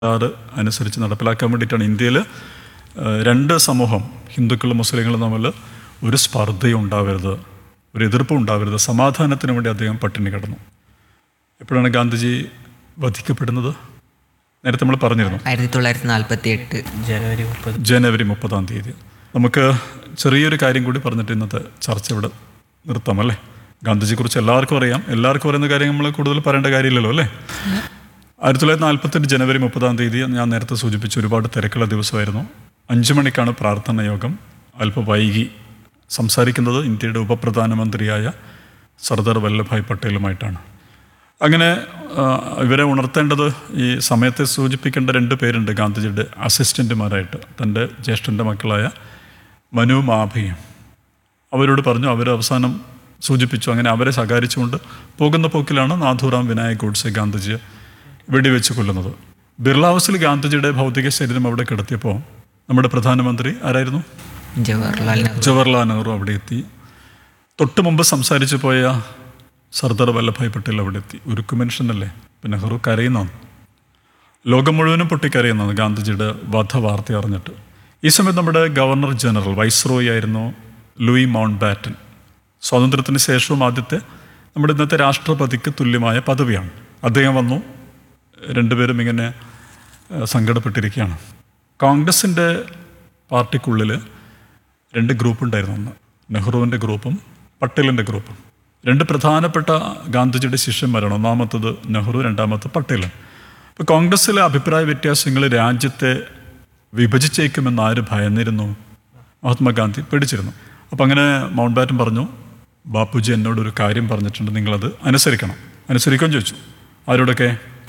ആറ് അനുസരിച്ച് നടപ്പിലാക്കാൻ വേണ്ടിയിട്ടാണ് ഇന്ത്യയിൽ രണ്ട് സമൂഹം ഹിന്ദുക്കളും മുസ്ലിങ്ങളും തമ്മിൽ ഒരു സ്പർദ്ധയും ഉണ്ടാവരുത് ഒരു എതിർപ്പും ഉണ്ടാവരുത് സമാധാനത്തിന് വേണ്ടി അദ്ദേഹം പട്ടിണി കിടന്നു എപ്പോഴാണ് ഗാന്ധിജി വധിക്കപ്പെടുന്നത് നേരത്തെ നമ്മൾ പറഞ്ഞിരുന്നു ആയിരത്തി തൊള്ളായിരത്തി നാൽപ്പത്തി എട്ട് ജനുവരി മുപ്പത് ജനുവരി മുപ്പതാം തീയതി നമുക്ക് ചെറിയൊരു കാര്യം കൂടി പറഞ്ഞിട്ട് ഇന്നത്തെ ചർച്ച ഇവിടെ നിർത്താം അല്ലേ ഗാന്ധിജിയെക്കുറിച്ച് എല്ലാവർക്കും അറിയാം എല്ലാവർക്കും അറിയുന്ന കാര്യം നമ്മൾ കൂടുതൽ പറയേണ്ട കാര്യമില്ലല്ലോ അല്ലേ ആയിരത്തി തൊള്ളായിരത്തി നാൽപ്പത്തെട്ട് ജനുവരി മുപ്പതാം തീയതി ഞാൻ നേരത്തെ സൂചിപ്പിച്ച ഒരുപാട് തിരക്കുള്ള ദിവസമായിരുന്നു അഞ്ചു മണിക്കാണ് പ്രാർത്ഥന യോഗം അല്പം വൈകി സംസാരിക്കുന്നത് ഇന്ത്യയുടെ ഉപപ്രധാനമന്ത്രിയായ സർദാർ വല്ലഭായ് പട്ടേലുമായിട്ടാണ് അങ്ങനെ ആ, ഇവരെ ഉണർത്തേണ്ടത് ഈ സമയത്തെ സൂചിപ്പിക്കേണ്ട രണ്ട് പേരുണ്ട് ഗാന്ധിജിയുടെ അസിസ്റ്റൻറ്റുമാരായിട്ട് തൻ്റെ ജ്യേഷ്ഠൻ്റെ മക്കളായ മനു മാഭയും അവരോട് പറഞ്ഞു അവർ അവസാനം സൂചിപ്പിച്ചു അങ്ങനെ അവരെ ശകാരിച്ചുകൊണ്ട് പോകുന്ന പോക്കിലാണ് നാഥുറാം വിനായക് ഗോഡ്സെ ഗാന്ധിജിയെ വെടിവെച്ച് കൊല്ലുന്നത് ബിർള ഹൗസിൽ ഗാന്ധിജിയുടെ ഭൗതിക ശരീരം അവിടെ കിടത്തിയപ്പോൾ നമ്മുടെ പ്രധാനമന്ത്രി ആരായിരുന്നു ജവഹർലാൽ നെഹ്റു ജവഹർലാൽ നെഹ്റു അവിടെ എത്തി തൊട്ട് മുമ്പ് സംസാരിച്ചു പോയ സർദാർ വല്ലഭായ് പട്ടേൽ അവിടെ എത്തി ഉരുക്കു മനുഷ്യനല്ലേ ഇപ്പം നെഹ്റു കരയുന്നതാണ് ലോകം മുഴുവനും പൊട്ടിക്കരയുന്നതാണ് ഗാന്ധിജിയുടെ വധ വാർത്ത അറിഞ്ഞിട്ട് ഈ സമയത്ത് നമ്മുടെ ഗവർണർ ജനറൽ വൈസ്രോയി ആയിരുന്നു ലൂയി മൗണ്ട് ബാറ്റൻ സ്വാതന്ത്ര്യത്തിന് ശേഷവും ആദ്യത്തെ നമ്മുടെ ഇന്നത്തെ രാഷ്ട്രപതിക്ക് തുല്യമായ പദവിയാണ് അദ്ദേഹം വന്നു രണ്ടുപേരും ഇങ്ങനെ ഏഹ്, സങ്കടപ്പെട്ടിരിക്കുകയാണ് കോൺഗ്രസിൻ്റെ പാർട്ടിക്കുള്ളിൽ രണ്ട് ഗ്രൂപ്പ് ഉണ്ടായിരുന്നു അന്ന് നെഹ്റുവിൻ്റെ ഗ്രൂപ്പും പട്ടേലിൻ്റെ ഗ്രൂപ്പും രണ്ട് പ്രധാനപ്പെട്ട ഗാന്ധിജിയുടെ ശിഷ്യന്മാരാണ് ഒന്നാമത്തത് നെഹ്റു രണ്ടാമത്തെ പട്ടേൽ അപ്പോൾ കോൺഗ്രസ്സിലെ അഭിപ്രായ വ്യത്യാസങ്ങൾ രാജ്യത്തെ വിഭജിച്ചേക്കുമെന്ന് ആര് ഭയന്നിരുന്നു മഹാത്മാഗാന്ധി പേടിച്ചിരുന്നു അപ്പം അങ്ങനെ മൗണ്ട് ബാറ്റൻ പറഞ്ഞു ബാപ്പുജി എന്നോട് ഒരു കാര്യം പറഞ്ഞിട്ടുണ്ട് നിങ്ങളത് അനുസരിക്കണം അനുസരിക്കുകയും ചോദിച്ചു ആരോടൊക്കെ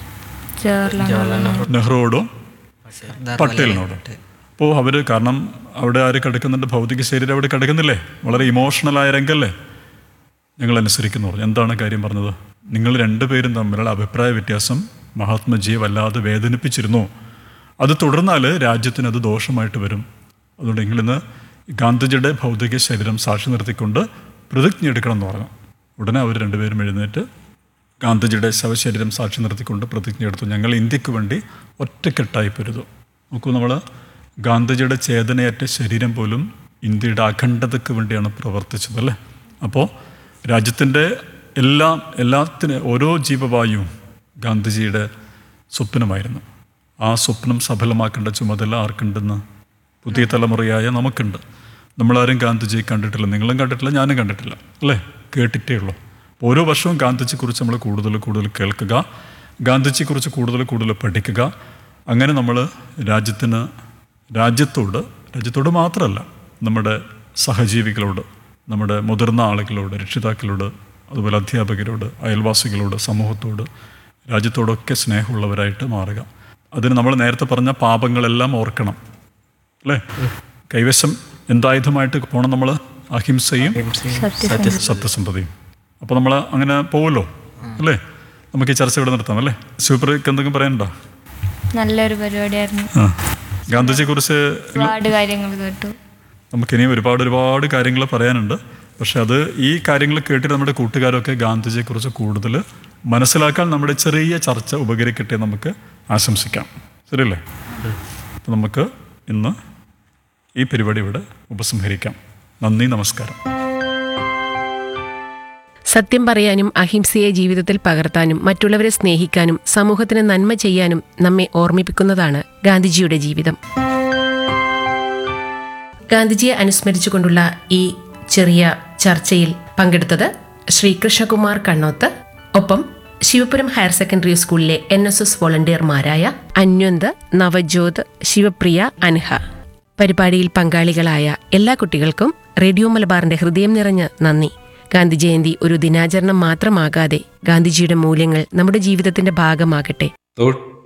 ജവഹർലാൽ നെഹ്റു നെഹ്റുവോടും സർദാർ പട്ടേലിനോട് അപ്പോൾ അവർ കാരണം അവിടെ ആര് കിടക്കുന്നുണ്ട് ഭൗതിക ശരീരം അവിടെ കിടക്കുന്നില്ലേ വളരെ ഇമോഷണലായ രംഗല്ലേ ഞങ്ങൾ അനുസരിക്കുന്നു പറഞ്ഞു എന്താണ് കാര്യം പറഞ്ഞത് നിങ്ങൾ രണ്ടുപേരും തമ്മിലുള്ള അഭിപ്രായ വ്യത്യാസം മഹാത്മജിയെ വല്ലാതെ വേദനിപ്പിച്ചിരുന്നു അത് തുടർന്നാൽ രാജ്യത്തിന് അത് ദോഷമായിട്ട് വരും അതുകൊണ്ട് നിങ്ങളിന്ന് ഗാന്ധിജിയുടെ ഭൗതിക ശരീരം സാക്ഷി നിർത്തിക്കൊണ്ട് പ്രതിജ്ഞ എടുക്കണം എന്ന് പറഞ്ഞു ഉടനെ അവർ രണ്ടുപേരും എഴുന്നേറ്റ് ഗാന്ധിജിയുടെ ശവശരീരം സാക്ഷി നിർത്തിക്കൊണ്ട് പ്രതിജ്ഞ എടുത്തു ഞങ്ങൾ ഇന്ത്യക്ക് വേണ്ടി ഒറ്റക്കെട്ടായി പൊരുതു നോക്കൂ നമ്മൾ ഗാന്ധിജിയുടെ ചേതനയേറ്റ ശരീരം പോലും ഇന്ത്യയുടെ അഖണ്ഡതയ്ക്ക് വേണ്ടിയാണ് പ്രവർത്തിച്ചത് അല്ലേ അപ്പോൾ രാജ്യത്തിൻ്റെ എല്ലാ എല്ലാത്തിന് ഓരോ ജീവവായുവും ഗാന്ധിജിയുടെ സ്വപ്നമായിരുന്നു ആ സ്വപ്നം സഫലമാക്കേണ്ട ചുമതല ആർക്കുണ്ടെന്ന് പുതിയ തലമുറയായ നമുക്കുണ്ട് നമ്മളാരും ഗാന്ധിജിയെ കണ്ടിട്ടില്ല നിങ്ങളും കണ്ടിട്ടില്ല ഞാനും കണ്ടിട്ടില്ല അല്ലേ കേട്ടിട്ടേ ഉള്ളൂ അപ്പോൾ ഓരോ വർഷവും ഗാന്ധിജിയെക്കുറിച്ച് നമ്മൾ കൂടുതൽ കൂടുതൽ കേൾക്കുക ഗാന്ധിജിയെക്കുറിച്ച് കൂടുതൽ കൂടുതൽ പഠിക്കുക അങ്ങനെ നമ്മൾ രാജ്യത്തിന് രാജ്യത്തോട് രാജ്യത്തോട് മാത്രമല്ല നമ്മുടെ സഹജീവികളോട് നമ്മുടെ മുതിർന്ന ആളുകളോട് രക്ഷിതാക്കളോട് അതുപോലെ അധ്യാപകരോട് അയൽവാസികളോട് സമൂഹത്തോട് രാജ്യത്തോടൊക്കെ സ്നേഹമുള്ളവരായിട്ട് മാറുക അതിന് നമ്മൾ നേരത്തെ പറഞ്ഞ പാപങ്ങളെല്ലാം ഓർക്കണം അല്ലേ കൈവശം എന്തായുധമായിട്ട് പോകണം നമ്മൾ അഹിംസയും സത്യസന്ധതയും അപ്പോൾ നമ്മൾ അങ്ങനെ പോവുമല്ലോ അല്ലേ നമുക്ക് ഈ ചർച്ച ഇവിടെ നിർത്താം അല്ലേ സൂപ്പർക്ക് എന്തെങ്കിലും പറയാനുണ്ടോ നല്ലൊരു പരിപാടിയായിരുന്നു ആ ഗാന്ധിജിയെക്കുറിച്ച് ഒരുപാട് കാര്യങ്ങൾ കേട്ടു നമുക്കിനിയും ഒരുപാട് ഒരുപാട് കാര്യങ്ങൾ പറയാനുണ്ട് പക്ഷെ അത് ഈ കാര്യങ്ങൾ കേട്ടിട്ട് നമ്മുടെ കൂട്ടുകാരൊക്കെ ഗാന്ധിജിയെക്കുറിച്ച് കൂടുതൽ മനസ്സിലാക്കാൻ നമ്മുടെ ചെറിയ ചർച്ച ഉപകരിക്കട്ടെ എന്ന് നമുക്ക് ആശംസിക്കാം ശരിയല്ലേ അപ്പം നമുക്ക് ഇന്ന് ഈ പരിപാടി ഇവിടെ ഉപസംഹരിക്കാം നന്ദി നമസ്കാരം സത്യം പറയാനും അഹിംസയെ ജീവിതത്തിൽ പകർത്താനും മറ്റുള്ളവരെ സ്നേഹിക്കാനും സമൂഹത്തിന് നന്മ ചെയ്യാനും നമ്മെ ഓർമ്മിപ്പിക്കുന്നതാണ് ഗാന്ധിജിയുടെ ജീവിതം ഗാന്ധിജിയെ അനുസ്മരിച്ചുകൊണ്ടുള്ള ഈ ചെറിയ ചർച്ചയിൽ പങ്കെടുത്തത് ശ്രീ കൃഷ്ണകുമാർ കണ്ണോത്ത് ഒപ്പം ശിവപുരം ഹയർ സെക്കൻഡറി സ്കൂളിലെ എൻ എസ് എസ് വോളണ്ടിയർമാരായ അന്വന്ത് നവജ്യോത് ശിവപ്രിയ അൻഹ പരിപാടിയിൽ പങ്കാളികളായ എല്ലാ കുട്ടികൾക്കും റേഡിയോ മലബാറിന്റെ ഹൃദയം നിറഞ്ഞ നന്ദി ഗാന്ധി ജയന്തി ഒരു ദിനാചരണം മാത്രമാകാതെ ഗാന്ധിജിയുടെ മൂല്യങ്ങൾ നമ്മുടെ ജീവിതത്തിന്റെ ഭാഗമാകട്ടെ തൊട്ട്